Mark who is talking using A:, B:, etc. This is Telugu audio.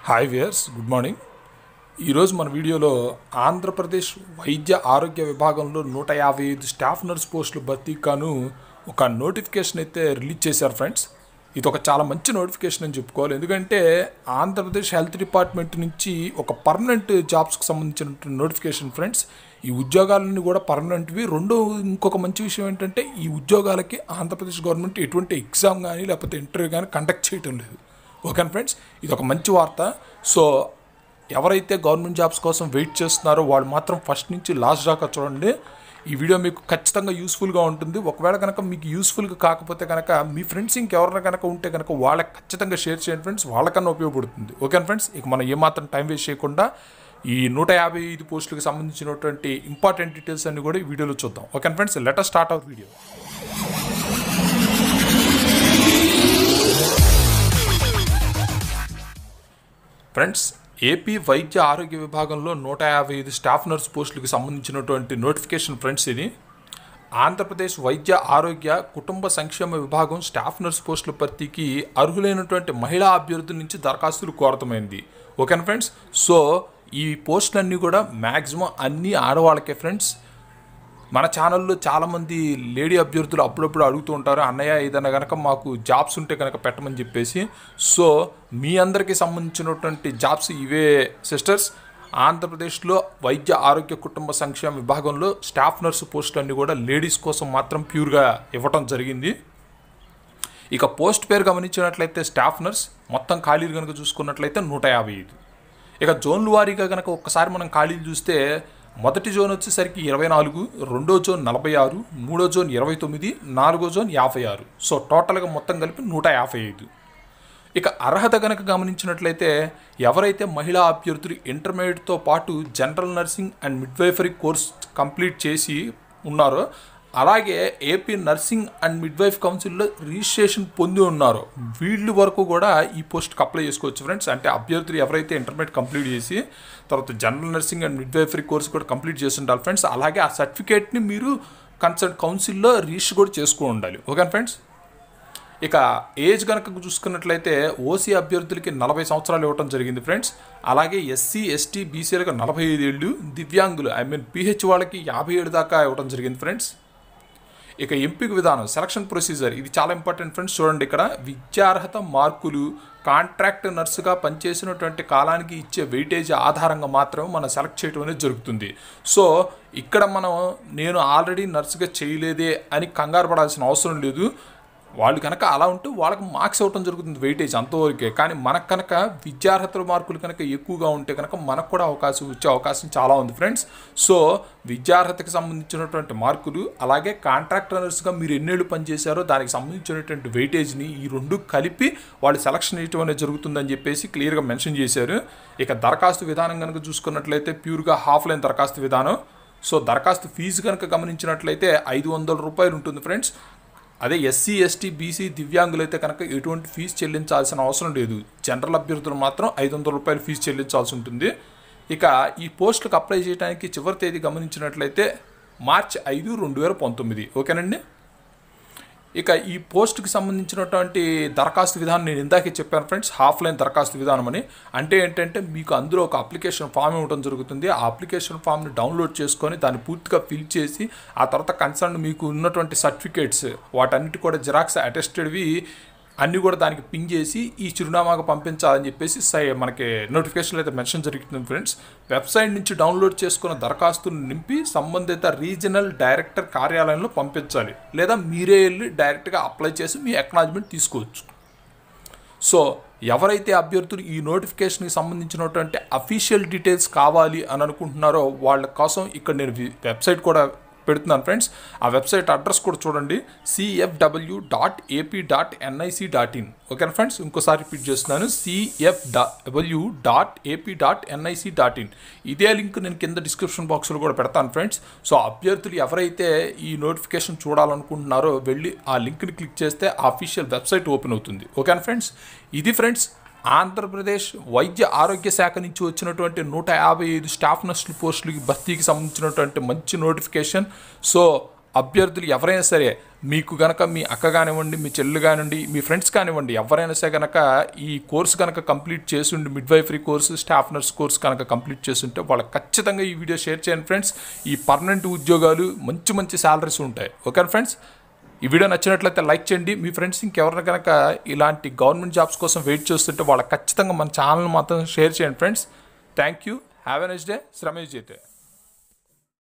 A: హాయ్ వియర్స్ గుడ్ మార్నింగ్ ఈరోజు మన వీడియోలో ఆంధ్రప్రదేశ్ వైద్య ఆరోగ్య విభాగంలో నూట యాభై ఐదు స్టాఫ్ నర్స్ పోస్టుల భర్తీకి గాను ఒక నోటిఫికేషన్ అయితే రిలీజ్ చేశారు ఫ్రెండ్స్ ఇది ఒక చాలా మంచి నోటిఫికేషన్ అని చెప్పుకోవాలి ఎందుకంటే ఆంధ్రప్రదేశ్ హెల్త్ డిపార్ట్మెంట్ నుంచి ఒక పర్మనెంట్ జాబ్స్కి సంబంధించిన నోటిఫికేషన్ ఫ్రెండ్స్ ఈ ఉద్యోగాలన్నీ కూడా పర్మనెంట్వి రెండో ఇంకొక మంచి విషయం ఏంటంటే ఈ ఉద్యోగాలకి ఆంధ్రప్రదేశ్ గవర్నమెంట్ ఎటువంటి ఎగ్జామ్ కానీ లేకపోతే ఇంటర్వ్యూ కానీ కండక్ట్ చేయటం లేదు ఓకేనా ఫ్రెండ్స్ ఇది ఒక మంచి వార్త సో ఎవరైతే గవర్నమెంట్ జాబ్స్ కోసం వెయిట్ చేస్తున్నారో వాళ్ళు మాత్రం ఫస్ట్ నుంచి లాస్ట్ దాకా చూడండి ఈ వీడియో మీకు ఖచ్చితంగా యూస్ఫుల్గా ఉంటుంది ఒకవేళ కనుక మీకు యూస్ఫుల్గా కాకపోతే కనుక మీ ఫ్రెండ్స్ ఇంకెవరైనా కనుక ఉంటే కనుక వాళ్ళకి ఖచ్చితంగా షేర్ చేయండి ఫ్రెండ్స్ వాళ్ళకన్నా ఉపయోగపడుతుంది ఓకేనా ఫ్రెండ్స్ ఇక మనం ఏమాత్రం టైం వేస్ట్ చేయకుండా ఈ నూట యాభై ఐదు పోస్టులకు సంబంధించినటువంటి ఇంపార్టెంట్ డీటెయిల్స్ అన్ని కూడా ఈ వీడియోలో చూద్దాం ఓకేనా friends letter start our video friends AP వైద్య ఆరోగ్య విభాగంలో నూట యాభై ఐదు స్టాఫ్ నర్స్ పోస్టులకు సంబంధించినటువంటి నోటిఫికేషన్ ఫ్రెండ్స్ ఇది ఆంధ్రప్రదేశ్ వైద్య ఆరోగ్య కుటుంబ సంక్షేమ విభాగం స్టాఫ్ నర్స్ పోస్టుల భర్తీకి అర్హులైనటువంటి మహిళా అభ్యర్థుల నుంచి దరఖాస్తులు కోరతమైంది ఓకేనా ఫ్రెండ్స్ సో ఈ పోస్టులన్నీ కూడా మ్యాక్సిమం అన్ని ఆడవాళ్ళకే ఫ్రెండ్స్ మన ఛానల్లో చాలామంది లేడీ అభ్యర్థులు అప్పుడప్పుడు అడుగుతూ ఉంటారు అన్నయ్య ఏదైనా కనుక మాకు జాబ్స్ ఉంటే కనుక పెట్టమని చెప్పేసి సో మీ అందరికీ సంబంధించినటువంటి జాబ్స్ ఇవే సిస్టర్స్ ఆంధ్రప్రదేశ్లో వైద్య ఆరోగ్య కుటుంబ సంక్షేమ విభాగంలో స్టాఫ్ నర్సు పోస్టులు అన్నీ కూడా లేడీస్ కోసం మాత్రం ప్యూర్గా ఇవ్వటం జరిగింది ఇక పోస్ట్ పేరు గమనించినట్లయితే స్టాఫ్ నర్స్ మొత్తం ఖాళీలు కనుక చూసుకున్నట్లయితే నూట యాభై ఐదు ఇక జోన్లు వారీగా కనుక ఒక్కసారి మనం ఖాళీలు చూస్తే మొదటి జోన్ వచ్చేసరికి ఇరవై నాలుగు రెండో జోన్ నలభై ఆరు మూడో జోన్ ఇరవై తొమ్మిది నాలుగో జోన్ యాభై ఆరు సో టోటల్గా మొత్తం కలిపి నూట యాభై ఐదు ఇక అర్హత కనుక గమనించినట్లయితే ఎవరైతే మహిళా అభ్యర్థులు ఇంటర్మీడియట్తో పాటు general nursing and midwifery course complete చేసి ఉన్నారో అలాగే ఏపీ నర్సింగ్ అండ్ మిడ్వైఫ్ కౌన్సిల్లో రిజిస్ట్రేషన్ పొంది ఉన్నారో వీళ్ళు వరకు కూడా ఈ పోస్ట్కి అప్లై చేసుకోవచ్చు ఫ్రెండ్స్ అంటే అభ్యర్థులు ఎవరైతే ఇంటర్మీడియట్ కంప్లీట్ చేసి తర్వాత general nursing and midwifery course కూడా కంప్లీట్ చేసి ఉండాలి ఫ్రెండ్స్ అలాగే ఆ సర్టిఫికేట్ని మీరు కన్సల్ట్ కౌన్సిల్లో రిజిస్టర్ కూడా చేసుకుని ఉండాలి ఓకే ఫ్రెండ్స్ ఇక ఏజ్ కనుక చూసుకున్నట్లయితే ఓసీ అభ్యర్థులకి నలభై సంవత్సరాలు ఇవ్వడం జరిగింది ఫ్రెండ్స్ అలాగే ఎస్సీ ఎస్టీ బీసీలకు నలభై ఐదు ఏళ్ళు దివ్యాంగులు ఐ మీన్ పీహెచ్ వాళ్ళకి యాభై ఏడు దాకా ఇవ్వడం జరిగింది ఫ్రెండ్స్ ఇక ఎంపిక విధానం సెలక్షన్ ప్రొసీజర్ ఇది చాలా ఇంపార్టెంట్ ఫ్రెండ్స్ చూడండి ఇక్కడ విద్యార్హత మార్కులు కాంట్రాక్ట్ నర్సుగా పనిచేసినటువంటి కాలానికి ఇచ్చే వెయిటేజ్ ఆధారంగా మాత్రమే మనం సెలెక్ట్ చేయడం అనేది జరుగుతుంది సో ఇక్కడ మనం నేను ఆల్రెడీ నర్సుగా చేయలేదే అని కంగారు పడాల్సిన అవసరం లేదు వాళ్ళు కనుక అలా ఉంటే వాళ్ళకి మార్క్స్ ఇవ్వడం జరుగుతుంది వెయిటేజ్ అంతవరకే కానీ మనకు కనుక విద్యార్హతల మార్కులు కనుక ఎక్కువగా ఉంటే కనుక మనకు కూడా అవకాశం వచ్చే అవకాశం చాలా ఉంది ఫ్రెండ్స్ సో విద్యార్హతకి సంబంధించినటువంటి మార్కులు అలాగే కాంట్రాక్టర్స్గా మీరు ఎన్నేళ్ళు పనిచేశారో దానికి సంబంధించినటువంటి వెయిటేజ్ని ఈ రెండు కలిపి వాళ్ళు సెలక్షన్ చేయటం అనేది జరుగుతుందని చెప్పేసి క్లియర్గా మెన్షన్ చేశారు ఇక దరఖాస్తు విధానం కనుక చూసుకున్నట్లయితే ప్యూర్గా హాఫ్ లైన్ దరఖాస్తు విధానం సో దరఖాస్తు ఫీజు కనుక గమనించినట్లయితే ఐదు వందల రూపాయలు ఉంటుంది ఫ్రెండ్స్ అదే ఎస్సీ ఎస్టీ బీసీ దివ్యాంగులు అయితే కనుక ఎటువంటి ఫీజు చెల్లించాల్సిన అవసరం లేదు జనరల్ అభ్యర్థులు మాత్రం ఐదు వందల రూపాయలు ఫీజు చెల్లించాల్సి ఉంటుంది ఇక ఈ పోస్టులకు అప్లై చేయడానికి చివరి తేదీ గమనించినట్లయితే మార్చి ఐదు రెండు వేల పంతొమ్మిది ఓకేనండి ఇక ఈ పోస్ట్కి సంబంధించినటువంటి దరఖాస్తు విధానం నేను ఇందాకే చెప్పాను ఫ్రెండ్స్ హాఫ్ లైన్ దరఖాస్తు విధానం అని అంటే ఏంటంటే మీకు అందులో ఒక అప్లికేషన్ ఫామ్ ఇవ్వడం జరుగుతుంది ఆ అప్లికేషన్ ఫామ్ని డౌన్లోడ్ చేసుకొని దాన్ని పూర్తిగా ఫిల్ చేసి ఆ తర్వాత కన్సర్న్ మీకు ఉన్నటువంటి సర్టిఫికేట్స్ వాటన్నిటి కూడా జిరాక్స్ అటెస్టెడ్వి అన్నీ కూడా దానికి పింగ్ చేసి ఈ చిరునామాగా పంపించాలని చెప్పేసి సై మనకి నోటిఫికేషన్లో అయితే మెన్షన్ జరుగుతుంది ఫ్రెండ్స్ వెబ్సైట్ నుంచి డౌన్లోడ్ చేసుకున్న దరఖాస్తును నింపి సంబంధిత రీజనల్ డైరెక్టర్ కార్యాలయంలో పంపించాలి లేదా మీరే వెళ్ళి డైరెక్ట్గా అప్లై చేసి మీ అక్నాలజ్మెంట్ తీసుకోవచ్చు సో ఎవరైతే అభ్యర్థులు ఈ నోటిఫికేషన్కి సంబంధించినటువంటి అఫీషియల్ డీటెయిల్స్ కావాలి అని అనుకుంటున్నారో వాళ్ళ కోసం ఇక్కడ నేను వెబ్సైట్ కూడా పెడుతున్నాను ఫ్రెండ్స్ ఆ వెబ్సైట్ అడ్రస్ కూడా చూడండి CFW dot AP dot NIC dot in ఓకేనా ఫ్రెండ్స్ ఇంకోసారి రిపీట్ చేస్తున్నాను CF W dot AP dot NIC dot in ఇదే లింక్ నేను కింద డిస్క్రిప్షన్ బాక్స్లో కూడా పెడతాను ఫ్రెండ్స్ సో అభ్యర్థులు ఎవరైతే ఈ నోటిఫికేషన్ చూడాలనుకుంటున్నారో వెళ్ళి ఆ లింక్ని క్లిక్ చేస్తే ఆ అఫీషియల్ వెబ్సైట్ ఓపెన్ అవుతుంది ఓకేనా ఫ్రెండ్స్ ఇది ఫ్రెండ్స్ ఆంధ్రప్రదేశ్ వైద్య ఆరోగ్య శాఖ నుంచి వచ్చినటువంటి నూట యాభై ఐదు స్టాఫ్ నర్సుల పోస్టులకి భర్తీకి సంబంధించినటువంటి మంచి నోటిఫికేషన్ సో అభ్యర్థులు ఎవరైనా సరే మీకు గనక మీ అక్క కానివ్వండి మీ చెల్లు కానివ్వండి మీ ఫ్రెండ్స్ కానివ్వండి ఎవరైనా సరే గనక ఈ కోర్స్ కనుక కంప్లీట్ చేస్తుండి midwifery course staff nurse course కనుక కంప్లీట్ చేస్తుంటే వాళ్ళకి ఖచ్చితంగా ఈ వీడియో షేర్ చేయండి ఫ్రెండ్స్ ఈ పర్మనెంట్ ఉద్యోగాలు మంచి మంచి శాలరీస్ ఉంటాయి ఓకే ఫ్రెండ్స్ ఈ వీడియో నచ్చినట్లయితే లైక్ చేయండి మీ ఫ్రెండ్స్ ఇంకెవరైనా కనుక ఇలాంటి గవర్నమెంట్ జాబ్స్ కోసం వెయిట్ చేస్తుంటే వాళ్ళకి ఖచ్చితంగా మన ఛానల్ మాత్రం షేర్ చేయండి friends thank you have a next day శ్రమేష్ చేతే